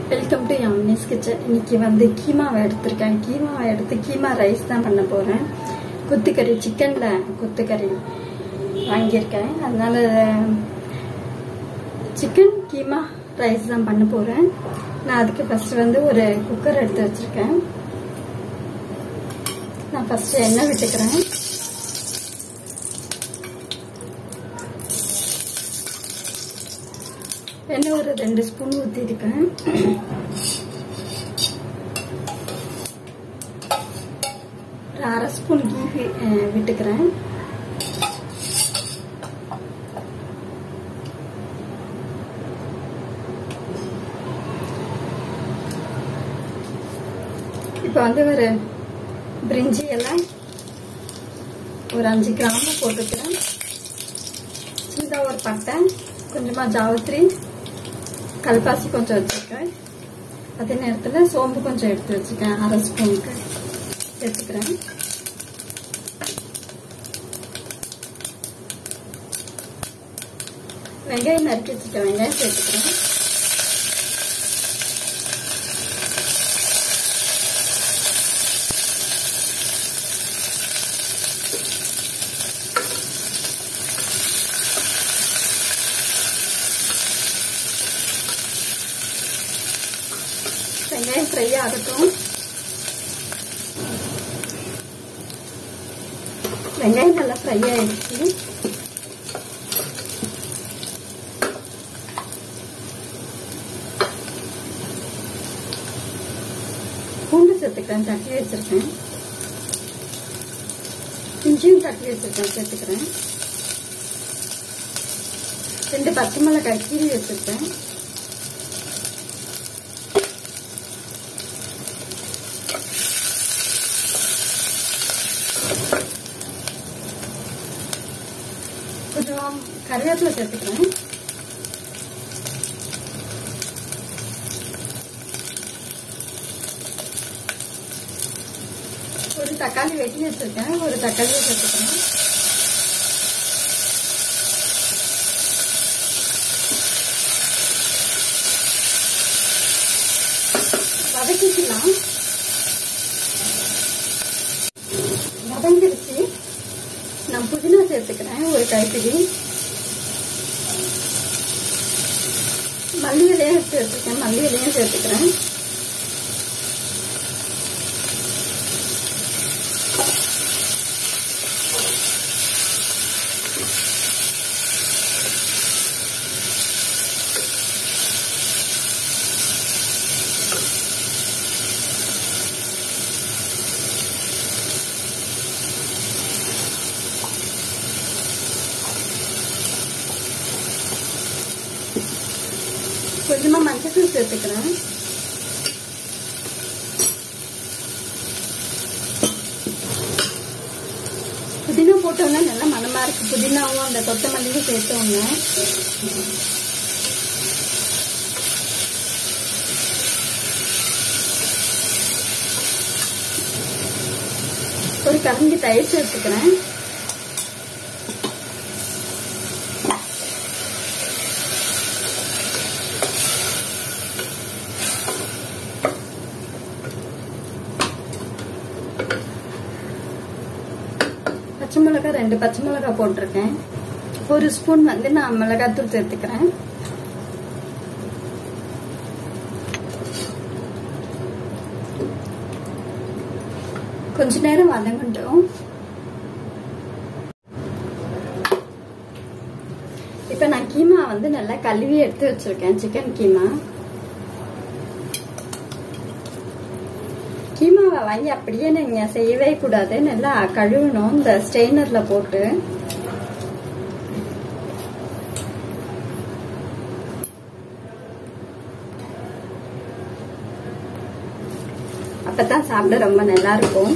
welcome to யாமினிஸ் kitchen இன்னைக்கு வந்து கீமாவை எடுத்திருக்கேன் கீமாவை எடுத்து கீமா ரைஸ் தான் பண்ண போறேன் குத்துக்கறி சிக்கன்ல குத்துக்கறி வாங்கியிருக்கேன் அதனால சிக்கன் கீமா ரைஸ் தான் பண்ண போறேன் நான் அதுக்கு ஃபர்ஸ்ட் வந்து ஒரு குக்கர் எடுத்து வச்சிருக்கேன் நான் ஃபர்ஸ்ட் எண்ணெய் விட்டுக்கிறேன் எண்ணெய் ஒரு ரெண்டு ஸ்பூன் ஊற்றிருக்கேன் ஒரு அரை ஸ்பூன் கீ விட்டுக்கிறேன் இப்போ வந்து ஒரு பிரிஞ்சி எல்லாம் ஒரு அஞ்சு கிராம போட்டுக்கிறேன் சின்னதாக ஒரு பட்டை கொஞ்சமாக ஜாவத்திரி கல்பாசி கொஞ்சம் வச்சுருக்கேன் அதே நேரத்தில் சோம்பு கொஞ்சம் எடுத்து வச்சுருக்கேன் அரை ஸ்பூனுக்கு சேர்த்துக்கிறேன் வெங்காயம் நறுக்கி வச்சுருக்கேன் வெங்காயம் சேர்த்துக்கிறேன் வெங்காயம் ஃப்ரை ஆகட்டும் வெங்காயம் நல்லா ஃப்ரை ஆயிடுச்சு பூண்டு சேர்த்துக்கிறேன் தட்டி வச்சிருக்கேன் இஞ்சியும் தட்டி வச்சிருக்கேன் சேர்த்துக்கிறேன் ரெண்டு பச்சை மிளகாய் கீரி வச்சிருக்கேன் கொஞ்சம் கருவேப்பிலை சேர்த்துக்கிறேன் ஒரு தக்காளி வெட்டி வச்சிருக்கேன் ஒரு தக்காளியை சேர்த்துக்கிறேன் வதக்கிக்கலாம் வதங்கிடுச்சு நான் புதினா சேர்த்துக்கிறேன் ஒரு கைப்பிடி மல்லி இலையும் சேர்த்துக்கிறேன் மல்லி இலையும் சேர்த்துக்கிறேன் கொஞ்சமா மஞ்சள் சேர்த்துக்கிறேன் புதினா போட்டோம்னா நல்லா மனமா இருக்கு புதினாவும் அந்த கொத்தமல்லியும் சேர்த்தோம்னா ஒரு கரண்டி தயிர் சேர்த்துக்கிறேன் பச்சை மிளகாய் ரெண்டு பச்சை மிளகாய் போட்டிருக்கேன் ஒரு ஸ்பூன் வந்து நான் மிளகாத்தூள் சேர்த்துக்கிறேன் கொஞ்ச நேரம் வதங்கட்டும் இப்ப நான் கீமா வந்து நல்லா கழுவி எடுத்து வச்சிருக்கேன் சிக்கன் கீமா கீமாவை வாங்கி அப்படியே நீங்க செய்யவே கூடாது நல்லா கழுவணும் இந்த ஸ்ட்ரெயினர்ல போட்டு அப்பதான் சாப்பிட ரொம்ப நல்லா இருக்கும்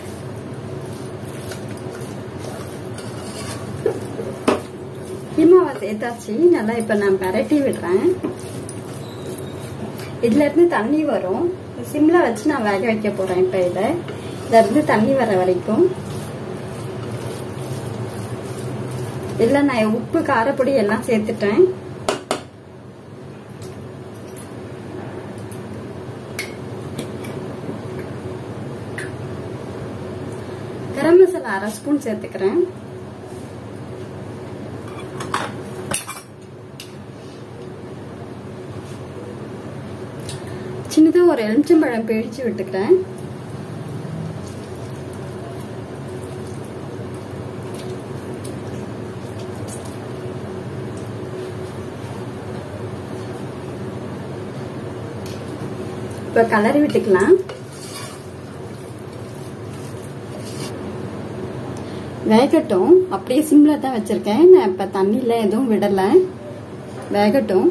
கீமாவை சேர்த்தாச்சு நல்லா இப்ப நான் பரட்டி விடுறேன் இதுல இருந்து தண்ணி வரும் சிம்ல வச்சு நான் வேக வைக்க போறேன் இப்ப இத இதுல இருந்து தண்ணி வர வரைக்கும் இதுல நான் உப்பு காரப்பொடி எல்லாம் சேர்த்துட்டேன் மஞ்சள் அரை ஸ்பூன் சேர்த்துக்கிறேன் சின்னதா ஒரு எலுமிச்சம்பழம் பிழிச்சு விட்டுக்கிறேன் இப்ப கலரி விட்டுக்கலாம் வேகட்டும் அப்படியே சிம்ல தான் வச்சிருக்கேன் நான் இப்ப தண்ணியில எதுவும் விடல வேகட்டும்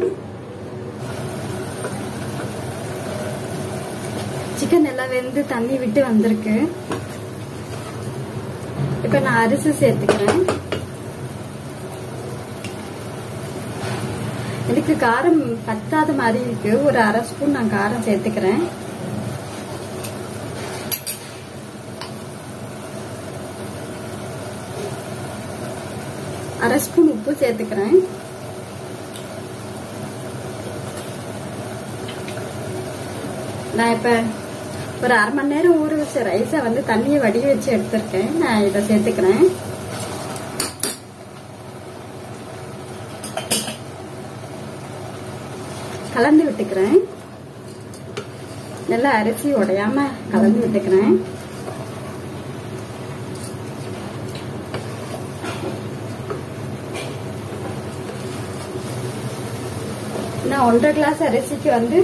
சிக்கன் எல்லாம் வெந்து தண்ணி விட்டு வந்திருக்கு இப்ப நான் அரிசி சேர்த்துக்கிறேன் எனக்கு காரம் பத்தாத மாதிரி இருக்கு ஒரு அரை ஸ்பூன் நான் காரம் சேர்த்துக்கிறேன் அரை ஸ்பூன் உப்பு சேர்த்துக்கிறேன் நான் இப்ப ஒரு அரை மணி நேரம் ஊற வச்ச ரைஸை வந்து தண்ணியை வடி வச்சு எடுத்திருக்கேன் நான் இதை சேர்த்துக்கிறேன் கலந்து விட்டுக்கிறேன் நல்லா அரிசி உடையாம கலந்து விட்டுக்கிறேன் நான் ஒன்றரை கிளாஸ் அரிசிக்கு வந்து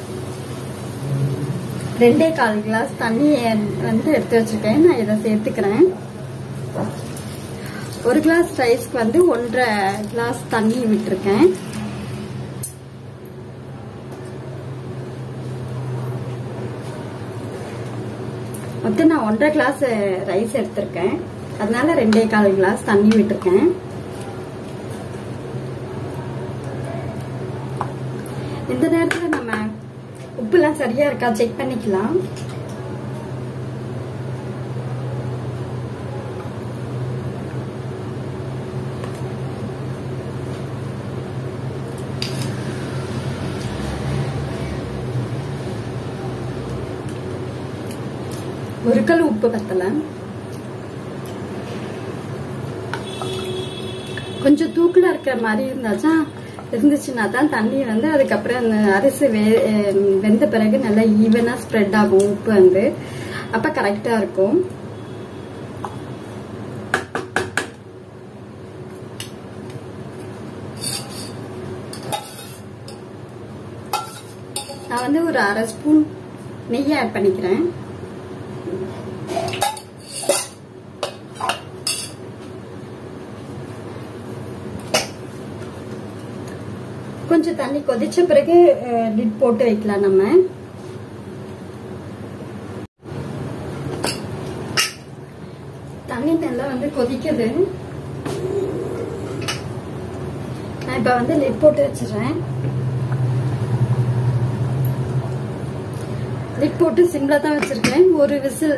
ரெண்டே கால் கிளாஸ் தண்ணி வந்து எடுத்து வச்சிருக்கேன் நான் இதை சேர்த்துக்கிறேன் ஒரு கிளாஸ் ரைஸ்க்கு வந்து ஒன்றரை கிளாஸ் தண்ணி விட்டுருக்கேன் மொத்தம் நான் ஒன்றரை கிளாஸ் ரைஸ் எடுத்திருக்கேன் அதனால ரெண்டே கால் கிளாஸ் தண்ணி விட்டுருக்கேன் இந்த நேரத்துல நம்ம உப்புலாம் சரியா இருக்கா செக் பண்ணிக்கலாம் ஒரு கல் உப்பு பத்தல கொஞ்சம் தூக்கலா இருக்கிற மாதிரி இருந்தாச்சா இருந்துச்சுன்னா தான் தண்ணி வந்து அதுக்கப்புறம் அந்த அரிசி வே அஹ் வெந்த பிறகு நல்லா ஈவனா ஸ்ப்ரெட் ஆகும் உப்பு வந்து அப்ப கரெக்டா இருக்கும் நான் வந்து ஒரு அரை ஸ்பூன் நெய் ஆட் பண்ணிக்கிறேன் கொஞ்சம் தண்ணி கொதிச்ச பிறகு லிட் போட்டு வைக்கலாம் நம்ம தண்ணி நல்லா வந்து கொதிக்குது நான் இப்ப வந்து லிட் போட்டு வச்சிடுறேன் லிட் போட்டு சிம்ல தான் வச்சிருக்கேன் ஒரு விசில்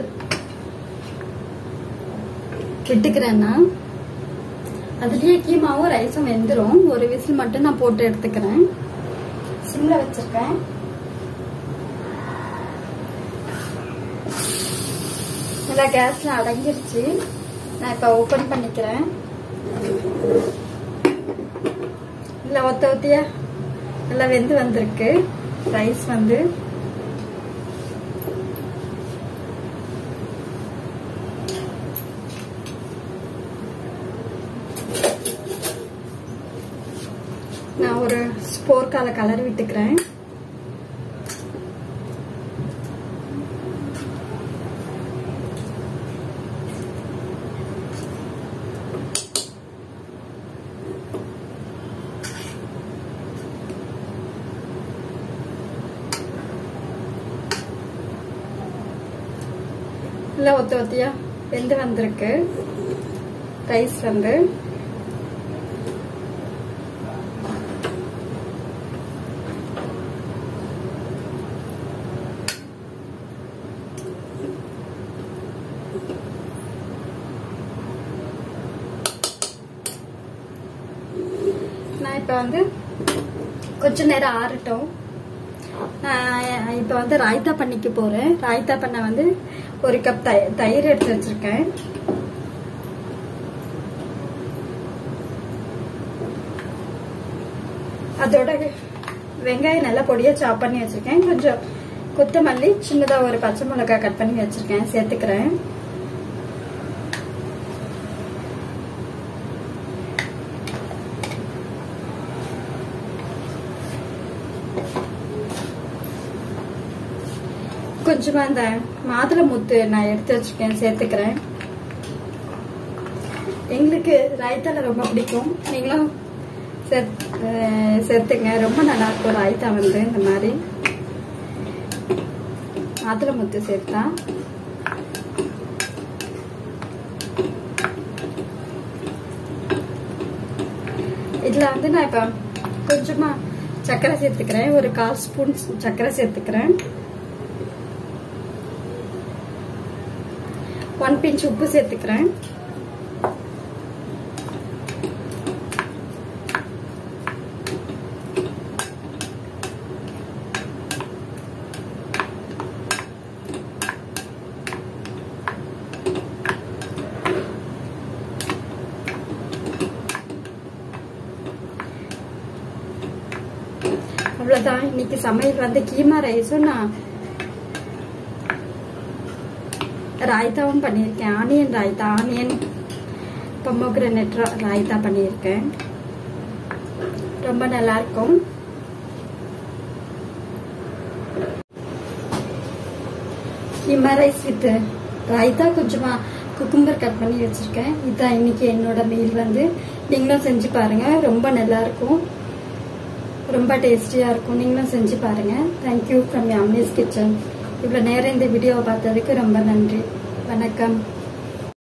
விட்டுக்கிறேன் நான் அதுலயே கீமாவும் ரைஸும் வெந்துரும் ஒரு விசில் மட்டும் நான் போட்டு எடுத்துக்கிறேன் சிம்ல வச்சிருக்கேன் நல்லா கேஸ்ல அடங்கிருச்சு நான் இப்ப ஓபன் பண்ணிக்கிறேன் இல்ல ஒத்த ஒத்தியா நல்லா வெந்து வந்திருக்கு ரைஸ் வந்து நான் ஒரு ஸ்போர்க்கால கலர் விட்டுக்கிறேன் இல்லை ஒத்த ஒத்தியா வெந்து வந்திருக்கு ரைஸ் வந்து நான் இப்போ வந்து கொஞ்ச நேரம் ஆறட்டும் நான் இப்போ வந்து ராய்த்தா பண்ணிக்க போறேன் ராய்த்தா பண்ண வந்து ஒரு கப் தயிர் எடுத்து வச்சிருக்கேன் அதோட வெங்காயம் நல்லா பொடியா சாப் பண்ணி வச்சிருக்கேன் கொஞ்சம் கொத்தமல்லி சின்னதா ஒரு பச்சை மிளகாய் கட் பண்ணி வச்சிருக்கேன் சேர்த்துக்கிறேன் கொஞ்சமா இந்த மாதுளை முத்து நான் எடுத்து வச்சிருக்கேன் சேர்த்துக்கிறேன் எங்களுக்கு ரைத்தால ரொம்ப பிடிக்கும் நீங்களும் சேர்த்- அஹ் சேர்த்துங்க ரொம்ப நல்லா இருக்கும் ரைத்தா வந்து இந்த மாதிரி மாதுளை முத்து சேர்த்தா இதுல வந்து நான் இப்ப கொஞ்சமா சர்க்கரை சேர்த்துக்கிறேன் ஒரு கால் ஸ்பூன் சர்க்கரை சேர்த்துக்கிறேன் ஒன் பிஞ்ச் உப்பு சேர்த்துக்கிறேன் அவ்வளவுதான் இன்னைக்கு சமையல் வந்து கீமா ரைஸும் நான் ராய்த்தாவும் பண்ணியிருக்கேன் ஆனியன் ராய்த்தா ஆனியன் பொம்மோகிரனட் ராய்த்தா பண்ணியிருக்கேன் ரொம்ப நல்லா இருக்கும் கீமா ரைஸ் வித் ராய்த்தா கொஞ்சமா குக்கும்பர் கட் பண்ணி வச்சிருக்கேன் இதான் இன்னைக்கு என்னோட மீல் வந்து நீங்களும் செஞ்சு பாருங்க ரொம்ப நல்லா இருக்கும் ரொம்ப டேஸ்டியா இருக்கும் நீங்களும் செஞ்சு பாருங்க தேங்க்யூ ஃப்ரம் அம்னீஸ் கிச்சன் இவ்வளவு நேரம் இந்த வீடியோவை பார்த்ததுக்கு ரொம்ப நன்றி வணக்கம்